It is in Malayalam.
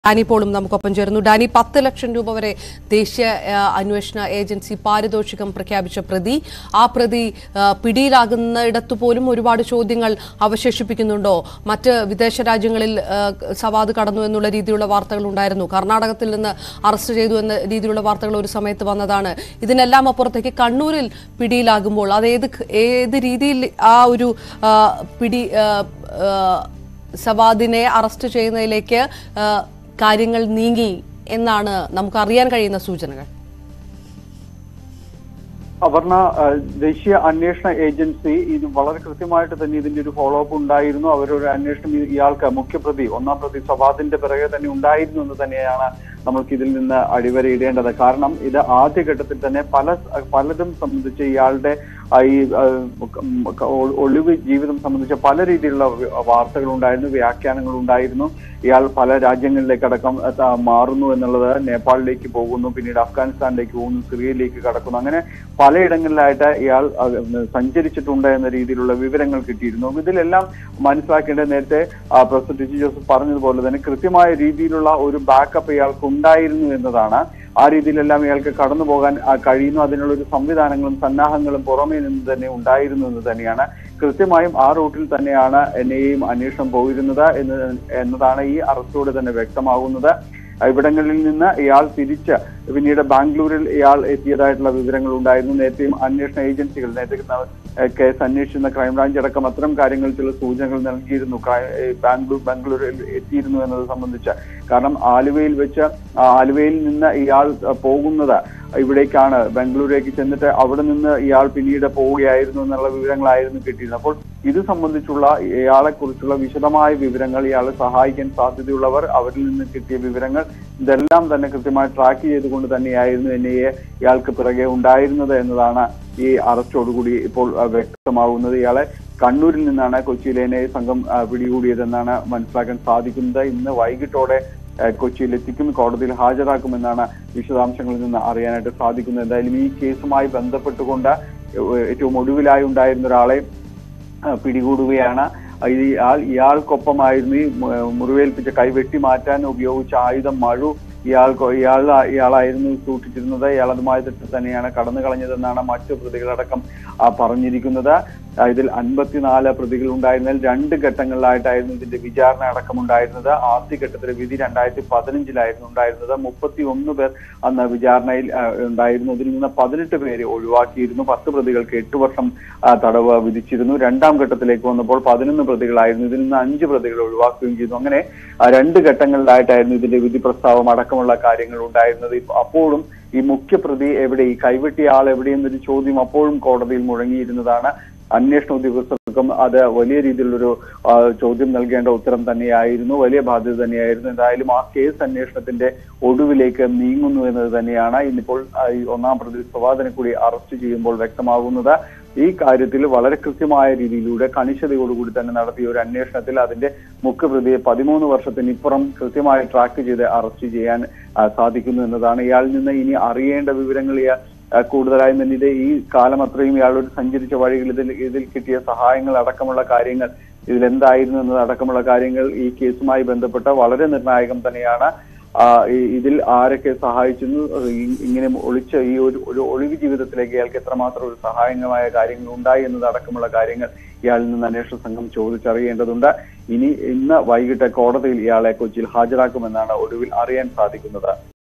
ഡാനി പോളും നമുക്കൊപ്പം ചേർന്നു ഡാനി പത്ത് ലക്ഷം രൂപ വരെ ദേശീയ ആ, അന്വേഷണ ഏജൻസി പാരിതോഷികം പ്രഖ്യാപിച്ച പ്രതി ആ പ്രതി ആ, പിടിയിലാകുന്നിടത്തു പോലും ഒരുപാട് ചോദ്യങ്ങൾ അവശേഷിപ്പിക്കുന്നുണ്ടോ മറ്റ് വിദേശ രാജ്യങ്ങളിൽ ആ, സവാദ് കടന്നു എന്നുള്ള രീതിയിലുള്ള വാർത്തകൾ ഉണ്ടായിരുന്നു കർണാടകത്തിൽ നിന്ന് അറസ്റ്റ് ചെയ്തു എന്ന രീതിയിലുള്ള വാർത്തകൾ ഒരു സമയത്ത് വന്നതാണ് ഇതിനെല്ലാം അപ്പുറത്തേക്ക് കണ്ണൂരിൽ പിടിയിലാകുമ്പോൾ അത് ഏത് ഖ- ഏത് രീതിയിൽ ആ ഒരു ആ, പിടി ആ, ആ, സവാദിനെ അറസ്റ്റ് ചെയ്യുന്നതിലേക്ക് ആ, കാര്യങ്ങൾ നീങ്ങി എന്നാണ് നമുക്ക് അറിയാൻ കഴിയുന്ന സൂചനകൾ അപർണ ആ, ദേശീയ അന്വേഷണ ഏജൻസി ഇത് വളരെ കൃത്യമായിട്ട് തന്നെ ഇതിന്റെ ഒരു ഫോളോ അപ്പ് ഉണ്ടായിരുന്നു അവരൊരു അന്വേഷണം ഈ- ഇയാൾക്ക് മുഖ്യപ്രതി ഒന്നാം പ്രതി സവാദിന്റെ പിറകെ തന്നെ ഉണ്ടായിരുന്നു എന്ന് തന്നെയാണ് നമ്മൾക്ക് ഇതിൽ നിന്ന് അടിവരയിടേണ്ടത് കാരണം ഇത് ആദ്യഘട്ടത്തിൽ തന്നെ പല പലതും സംബന്ധിച്ച് ഇയാളുടെ ആ ഈ ആ, ഉം, ഒ- ഒളിവ് ജീവിതം സംബന്ധിച്ച പല രീതിയിലുള്ള വാർത്തകൾ ഉണ്ടായിരുന്നു വ്യാഖ്യാനങ്ങൾ ഉണ്ടായിരുന്നു ഇയാൾ പല രാജ്യങ്ങളിലേക്കടക്കം ആ, മാറുന്നു എന്നുള്ളത് നേപ്പാളിലേക്ക് പോകുന്നു പിന്നീട് അഫ്ഗാനിസ്ഥാനിലേക്ക് പോകുന്നു സിറിയയിലേക്ക് കടക്കുന്നു അങ്ങനെ പലയിടങ്ങളിലായിട്ട് ഇയാൾ ആ, സഞ്ചരിച്ചിട്ടുണ്ട് എന്ന രീതിയിലുള്ള വിവരങ്ങൾ കിട്ടിയിരുന്നു ഇതിലെല്ലാം മനസ്സിലാക്കേണ്ടത് നേരത്തെ ആ, പ്രൊഫസർ ടിജി ജോസഫ് പറഞ്ഞതുപോലെ തന്നെ കൃത്യമായ രീതിയിലുള്ള ഒരു ബാക്കപ്പ് ഇയാൾക്ക് ഉണ്ടായിരുന്നു എന്നതാണ് ആ രീതിയിലെല്ലാം ഇയാൾക്ക് കടന്നു പോകാൻ ആ, കഴിയുന്നു അതിനുള്ള ഒരു സംവിധാനങ്ങളും സന്നാഹങ്ങളും പുറമേ നിന്ന് തന്നെ ഉണ്ടായിരുന്നു എന്ന് തന്നെയാണ് കൃത്യമായും ആ റൂട്ടിൽ തന്നെയാണ് എന്നെയും അന്വേഷണം പോയിരുന്നത് എന്ന് എന്നതാണ് ഈ അറസ്റ്റോടെ തന്നെ വ്യക്തമാകുന്നത് ഇവിടങ്ങളിൽ നിന്ന് ഇയാൾ തിരിച്ച് പിന്നീട് ബാംഗ്ലൂരിൽ ഇയാൾ എത്തിയതായിട്ടുള്ള വിവരങ്ങൾ ഉണ്ടായിരുന്നു നേരത്തെയും അന്വേഷണ ഏജൻസികൾ നേരത്തെ ന- ഏഹ് കേസ് അന്വേഷിക്കുന്ന ക്രൈംബ്രാഞ്ച് അടക്കം അത്തരം കാര്യങ്ങളിൽ ചില സൂചനകൾ നൽകിയിരുന്നു ക്രൈ- ഏഹ് ബാംഗ്ലൂർ ബാംഗ്ലൂരിൽ എത്തിയിരുന്നു എന്നത് സംബന്ധിച്ച് കാരണം ആലുവയിൽ വെച്ച് ആ ആലുവയിൽ നിന്ന് ഇയാൾ അഹ് പോകുന്നത് ഇവിടേക്കാണ് ബാംഗ്ലൂരേക്ക് ചെന്നിട്ട് അവിടെ നിന്ന് ഇയാൾ പിന്നീട് പോവുകയായിരുന്നു എന്നുള്ള വിവരങ്ങളായിരുന്നു കിട്ടിയിരുന്നത് അപ്പോൾ ഇത് സംബന്ധിച്ചുള്ള ഇയാളെ കുറിച്ചുള്ള വിശദമായ വിവരങ്ങൾ ഇയാളെ സഹായിക്കാൻ സാധ്യതയുള്ളവർ അവരിൽ നിന്ന് കിട്ടിയ വിവരങ്ങൾ ഇതെല്ലാം തന്നെ കൃത്യമായി ട്രാക്ക് ചെയ്തുകൊണ്ട് തന്നെയായിരുന്നു എൻ ഐ എ ഇയാൾക്ക് പിറകെ ഉണ്ടായിരുന്നത് എന്നതാണ് ഈ അറസ്റ്റോടുകൂടി ഇപ്പോൾ ആ, വ്യക്തമാകുന്നത് ഇയാളെ കണ്ണൂരിൽ നിന്നാണ് കൊച്ചിയിലെ എൻ ഐ എ സംഘം ആ, പിടികൂടിയതെന്നാണ് മനസ്സിലാക്കാൻ സാധിക്കുന്നത് ഇന്ന് വൈകിട്ടോടെ ആ, കൊച്ചിയിൽ എത്തിക്കും കോടതിയിൽ ഹാജരാക്കുമെന്നാണ് വിശദാംശങ്ങളിൽ നിന്ന് അറിയാനായിട്ട് സാധിക്കുന്നത് എന്തായാലും ഈ കേസുമായി ബന്ധപ്പെട്ടുകൊണ്ട് ഏറ്റവും ഒടുവിലായി ഉണ്ടായിരുന്ന ഒരാളെ ആ, പിടികൂടുകയാണ് ഇയാൾ ഇയാൾക്കൊപ്പമായിരുന്നു ഈ മു- മുറിവേൽപ്പിച്ച കൈ വെട്ടി മാറ്റാൻ ഉപയോഗിച്ച ആയുധം മഴു ഇയാൾ ഇയാൾ ഇയാളായിരുന്നു സൂക്ഷിച്ചിരുന്നത് ഇയാൾ അതുമായി തെറ്റ് തന്നെയാണ് കടന്നു കളഞ്ഞതെന്നാണ് മറ്റു പ്രതികളടക്കം ആ, പറഞ്ഞിരിക്കുന്നത് ആ, ഇതിൽ അൻപത്തിനാല് പ്രതികൾ ഉണ്ടായിരുന്നതിൽ രണ്ട് ഘട്ടങ്ങളിലായിട്ടായിരുന്നു ഇതിന്റെ വിചാരണ അടക്കം ഉണ്ടായിരുന്നത് ആദ്യഘട്ടത്തിലെ വിധി രണ്ടായിരത്തി പതിനഞ്ചിലായിരുന്നു ഉണ്ടായിരുന്നത് മുപ്പത്തി ഒന്ന് പേർ അന്ന് വിചാരണയിൽ ആ, ഉണ്ടായിരുന്നു ഇതിൽ നിന്ന് പതിനെട്ട് പേരെ ഒഴിവാക്കിയിരുന്നു പത്ത് പ്രതികൾക്ക് എട്ട് വർഷം ആ, തടവ് വിധിച്ചിരുന്നു രണ്ടാം ഘട്ടത്തിലേക്ക് വന്നപ്പോൾ പതിനൊന്ന് പ്രതികളായിരുന്നു ഇതിൽ നിന്ന് അഞ്ച് പ്രതികളെ ഒഴിവാക്കുകയും ചെയ്തു അങ്ങനെ ആ, രണ്ട് ഘട്ടങ്ങളിലായിട്ടായിരുന്നു ഇതിന്റെ വിധി പ്രസ്താവം അടക്കമുള്ള കാര്യങ്ങൾ ഉണ്ടായിരുന്നത് ഇപ്പ- അപ്പോഴും ഈ മുഖ്യപ്രതി എവിടെ ഈ കൈവെട്ടിയ ആൾ എവിടെയെന്നൊരു ചോദ്യം അപ്പോഴും കോടതിയിൽ മുഴങ്ങിയിരുന്നതാണ് അന്വേഷണ ഉദ്യോഗസ്ഥർക്കും അത് വലിയ രീതിയിലുള്ളൊരു ആ, ചോദ്യം നൽകേണ്ട ഉത്തരം തന്നെയായിരുന്നു വലിയ ബാധ്യത തന്നെയായിരുന്നു എന്തായാലും ആ കേസ് അന്വേഷണത്തിന്റെ ഒടുവിലേക്ക് നീങ്ങുന്നു എന്നത് തന്നെയാണ് ഇന്നിപ്പോൾ ആ, ഈ ഒന്നാം പ്രതി സ്വവാദനെ കൂടി അറസ്റ്റ് ചെയ്യുമ്പോൾ വ്യക്തമാകുന്നത് ഈ കാര്യത്തിൽ വളരെ കൃത്യമായ രീതിയിലൂടെ കണിശതയോടുകൂടി തന്നെ നടത്തിയ ഒരു അന്വേഷണത്തിൽ അതിന്റെ മുഖ്യപ്രതിയെ പതിമൂന്ന് വർഷത്തിനിപ്പുറം കൃത്യമായി ട്രാക്ക് ചെയ്ത് അറസ്റ്റ് ചെയ്യാൻ ആ, സാധിക്കുന്നു എന്നതാണ് ഇയാളിൽ നിന്ന് ഇനി അറിയേണ്ട വിവരങ്ങൾ ഇയാൾ ആ, കൂടുതലായും തന്നെ ഇത് ഈ കാലം അത്രയും ഇയാളോട് സഞ്ചരിച്ച വഴികൾ ഇതിൽ ഇതിൽ കിട്ടിയ സഹായങ്ങൾ അടക്കമുള്ള കാര്യങ്ങൾ ഇതിലെന്തായിരുന്നു എന്നത് അടക്കമുള്ള കാര്യങ്ങൾ ഈ കേസുമായി ബന്ധപ്പെട്ട വളരെ നിർണായകം തന്നെയാണ് ആ, ഈ- ഇതിൽ ആരൊക്കെ സഹായിച്ചിരുന്നു ഈ- ഇങ്ങനെ ഒളിച്ച ഈ ഒരു ഒരു ഒളിവ് ജീവിതത്തിലേക്ക് ഇയാൾക്ക് എത്രമാത്രം ഒരു സഹായകമായ കാര്യങ്ങൾ ഉണ്ടായി എന്നത് അടക്കമുള്ള കാര്യങ്ങൾ ഇയാളിൽ നിന്ന് അന്വേഷണ സംഘം ചോദിച്ചറിയേണ്ടതുണ്ട് ഇനി ഇന്ന് വൈകിട്ട് കോടതിയിൽ ഇയാളെ കൊച്ചിയിൽ ഹാജരാക്കുമെന്നാണ് ഒടുവിൽ അറിയാൻ സാധിക്കുന്നത്